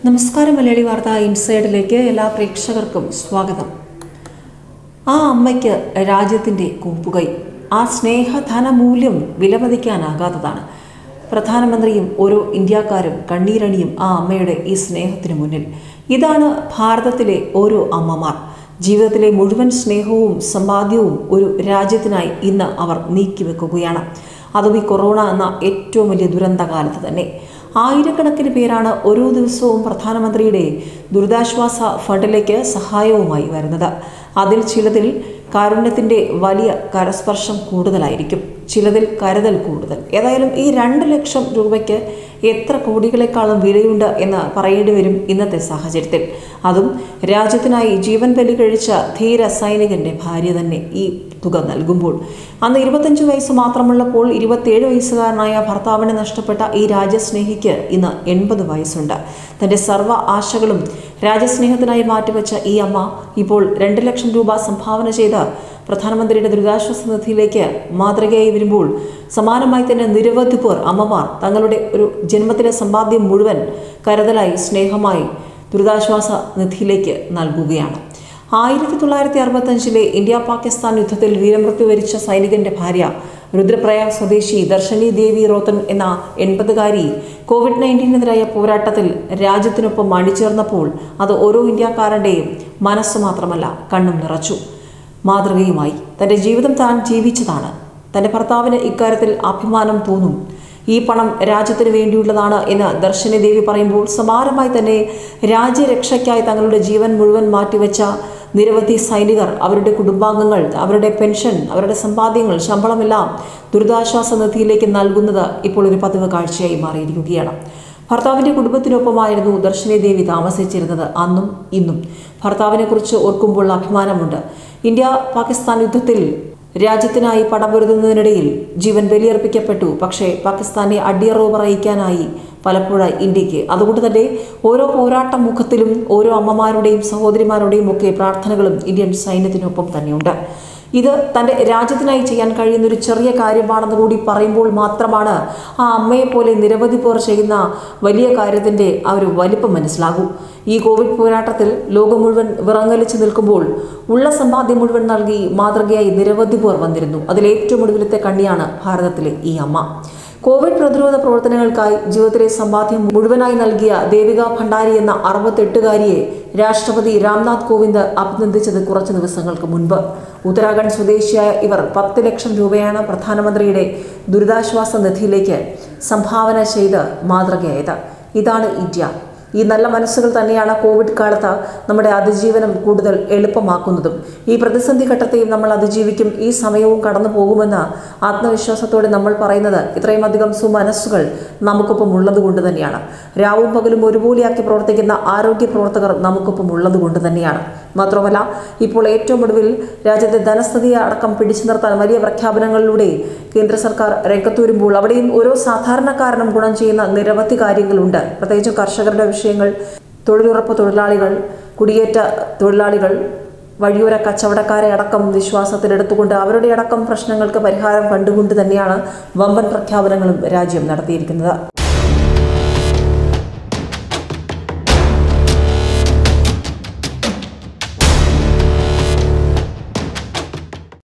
നമസ്കാരം മലയാളി വാർത്ത ഇൻസൈഡിലേക്ക് എല്ലാ പ്രേക്ഷകർക്കും സ്വാഗതം ആ അമ്മയ്ക്ക് രാജ്യത്തിൻ്റെ കൂപ്പുകൈ ആ സ്നേഹധനമൂല്യം വിലമതിക്കാനാകാത്തതാണ് പ്രധാനമന്ത്രിയും ഓരോ ഇന്ത്യക്കാരും കണ്ണീരണിയും ആ അമ്മയുടെ ഈ സ്നേഹത്തിന് മുന്നിൽ ഇതാണ് ഭാരതത്തിലെ ഓരോ അമ്മമാർ ജീവിതത്തിലെ മുഴുവൻ സ്നേഹവും സമ്പാദ്യവും ഒരു രാജ്യത്തിനായി ഇന്ന് അവർ നീക്കിവെക്കുകയാണ് അതും ഈ കൊറോണ എന്ന ഏറ്റവും വലിയ ദുരന്തകാലത്ത് തന്നെ ആയിരക്കണക്കിന് പേരാണ് ഓരോ ദിവസവും പ്രധാനമന്ത്രിയുടെ ദുരിതാശ്വാസ ഫണ്ടിലേക്ക് സഹായവുമായി വരുന്നത് അതിൽ ചിലതിൽ കാരുണ്യത്തിൻ്റെ വലിയ കരസ്പർശം കൂടുതലായിരിക്കും ചിലതിൽ കരുതൽ കൂടുതൽ ഏതായാലും ഈ രണ്ട് ലക്ഷം രൂപയ്ക്ക് എത്ര കോടികളെക്കാളും വിലയുണ്ട് എന്ന് പറയേണ്ടി വരും ഇന്നത്തെ സാഹചര്യത്തിൽ അതും രാജ്യത്തിനായി ജീവൻ ബലി കഴിച്ച ധീര സൈനികന്റെ ഭാര്യ തന്നെ ഈ തുക നൽകുമ്പോൾ അന്ന് ഇരുപത്തഞ്ച് വയസ്സ് മാത്രമുള്ളപ്പോൾ ഇരുപത്തിയേഴ് വയസ്സുകാരനായ ഭർത്താവിനെ നഷ്ടപ്പെട്ട ഈ രാജ്യസ്നേഹിക്ക് ഇന്ന് എൺപത് വയസ്സുണ്ട് തന്റെ സർവ്വ ആശകളും രാജ്യസ്നേഹത്തിനായി മാറ്റിവെച്ച ഈ അമ്മ ഇപ്പോൾ രണ്ട് ലക്ഷം രൂപ സംഭാവന ചെയ്ത് പ്രധാനമന്ത്രിയുടെ ദുരിതാശ്വാസ നിധിയിലേക്ക് മാതൃകയായി വരുമ്പോൾ സമാനമായി തന്നെ നിരവധി പേർ അമ്മമാർ തങ്ങളുടെ ഒരു ജന്മത്തിലെ സമ്പാദ്യം മുഴുവൻ കരുതലായി സ്നേഹമായി ദുരിതാശ്വാസ നിധിയിലേക്ക് നൽകുകയാണ് ആയിരത്തി തൊള്ളായിരത്തി അറുപത്തഞ്ചിലെ ഇന്ത്യ പാകിസ്ഥാൻ യുദ്ധത്തിൽ വീരമൃത്യു വരിച്ച സൈനികന്റെ ഭാര്യ രുദ്രപ്രയാഗ് സ്വദേശി ദർശനി ദേവി റോത്തൻ എന്ന എൺപതുകാരി കോവിഡ് നയൻറ്റീനെതിരായ പോരാട്ടത്തിൽ രാജ്യത്തിനൊപ്പം അണിചേർന്നപ്പോൾ അത് ഓരോ ഇന്ത്യക്കാരൻ്റെയും മനസ്സ് മാത്രമല്ല കണ്ണും നിറച്ചു മാതൃകയുമായി തൻ്റെ ജീവിതം താൻ ജീവിച്ചതാണ് തൻ്റെ ഭർത്താവിന് ഇക്കാര്യത്തിൽ അഭിമാനം തോന്നും ഈ പണം രാജ്യത്തിന് വേണ്ടിയുള്ളതാണ് എന്ന് ദർശനി ദേവി പറയുമ്പോൾ സമാനമായി തന്നെ രാജ്യരക്ഷയ്ക്കായി തങ്ങളുടെ ജീവൻ മുഴുവൻ മാറ്റിവെച്ച നിരവധി സൈനികർ അവരുടെ കുടുംബാംഗങ്ങൾ അവരുടെ പെൻഷൻ അവരുടെ സമ്പാദ്യങ്ങൾ ശമ്പളമെല്ലാം ദുരിതാശ്വാസ നിധിയിലേക്ക് നൽകുന്നത് ഇപ്പോൾ ഒരു പതിവ് കാഴ്ചയായി മാറിയിരിക്കുകയാണ് ഭർത്താവിന്റെ കുടുംബത്തിനൊപ്പമായിരുന്നു ദർശനി ദേവി താമസിച്ചിരുന്നത് അന്നും ഇന്നും ഭർത്താവിനെക്കുറിച്ച് ഓർക്കുമ്പോൾ അഭിമാനമുണ്ട് ഇന്ത്യ പാകിസ്ഥാൻ യുദ്ധത്തിൽ രാജ്യത്തിനായി പടപൊരുതുന്നതിനിടയിൽ ജീവൻ ബലിയർപ്പിക്കപ്പെട്ടു പക്ഷേ പാകിസ്ഥാനെ അടിയറവ് പറയിക്കാനായി പലപ്പോഴായി ഇന്ത്യക്ക് അതുകൊണ്ട് തന്നെ ഓരോ പോരാട്ട മുഖത്തിലും ഓരോ അമ്മമാരുടെയും സഹോദരിമാരുടെയും ഒക്കെ പ്രാർത്ഥനകളും ഇന്ത്യൻ സൈന്യത്തിനൊപ്പം തന്നെയുണ്ട് ഇത് തൻ്റെ രാജ്യത്തിനായി ചെയ്യാൻ കഴിയുന്ന ഒരു ചെറിയ കാര്യമാണെന്ന് കൂടി പറയുമ്പോൾ മാത്രമാണ് ആ അമ്മയെ പോലെ നിരവധി പേർ ചെയ്യുന്ന വലിയ കാര്യത്തിൻ്റെ ആ ഒരു വലിപ്പം മനസ്സിലാകൂ ഈ കോവിഡ് പോരാട്ടത്തിൽ ലോകം മുഴുവൻ വിറങ്ങലിച്ചു നിൽക്കുമ്പോൾ ഉള്ള സമ്പാദ്യം മുഴുവൻ നൽകി മാതൃകയായി നിരവധി പേർ വന്നിരുന്നു അതിൽ ഏറ്റവും ഒടുവിലത്തെ കണ്ണിയാണ് ഭാരതത്തിലെ ഈ അമ്മ കോവിഡ് പ്രതിരോധ പ്രവർത്തനങ്ങൾക്കായി ജീവിതത്തിലെ സമ്പാദ്യം മുഴുവനായി നൽകിയ ദേവിക ഭണ്ഡാരി എന്ന അറുപത്തെട്ടുകാരിയെ രാഷ്ട്രപതി രാംനാഥ് കോവിന്ദ് അഭിനന്ദിച്ചത് കുറച്ച് ദിവസങ്ങൾക്ക് മുൻപ് ഉത്തരാഖണ്ഡ് സ്വദേശിയായ ഇവർ പത്ത് ലക്ഷം രൂപയാണ് പ്രധാനമന്ത്രിയുടെ ദുരിതാശ്വാസ നിധിയിലേക്ക് സംഭാവന ചെയ്ത് മാതൃകയായത് ഇതാണ് ഇന്ത്യ ഈ നല്ല മനസ്സുകൾ തന്നെയാണ് കോവിഡ് കാലത്ത് നമ്മുടെ അതിജീവനം കൂടുതൽ എളുപ്പമാക്കുന്നതും ഈ പ്രതിസന്ധി ഘട്ടത്തെയും നമ്മൾ അതിജീവിക്കും ഈ സമയവും കടന്നു പോകുമെന്ന് ആത്മവിശ്വാസത്തോടെ നമ്മൾ പറയുന്നത് ഇത്രയും അധികം സുമനസ്സുകൾ നമുക്കൊപ്പം ഉള്ളത് കൊണ്ട് തന്നെയാണ് രാവും പകലും ഒരുപോലെയാക്കി പ്രവർത്തിക്കുന്ന ആരോഗ്യ പ്രവർത്തകർ നമുക്കൊപ്പം ഉള്ളത് കൊണ്ട് തന്നെയാണ് മാത്രമല്ല ഇപ്പോൾ ഏറ്റവും ഒടുവിൽ രാജ്യത്തെ ധനസ്ഥിതിയെ അടക്കം പിടിച്ചു നിർത്താൻ വലിയ പ്രഖ്യാപനങ്ങളിലൂടെ കേന്ദ്ര സർക്കാർ രംഗത്ത് വരുമ്പോൾ അവിടെയും ഓരോ സാധാരണക്കാരനും ഗുണം ചെയ്യുന്ന നിരവധി കാര്യങ്ങളുണ്ട് പ്രത്യേകിച്ചും കർഷകരുടെ വിഷയങ്ങൾ തൊഴിലുറപ്പ് തൊഴിലാളികൾ കുടിയേറ്റ തൊഴിലാളികൾ വഴിയോര കച്ചവടക്കാരെ അടക്കം വിശ്വാസത്തിലെടുത്തുകൊണ്ട് അവരുടെ അടക്കം പ്രശ്നങ്ങൾക്ക് പരിഹാരം കണ്ടുകൊണ്ട് തന്നെയാണ് വമ്പൻ പ്രഖ്യാപനങ്ങളും രാജ്യം നടത്തിയിരിക്കുന്നത്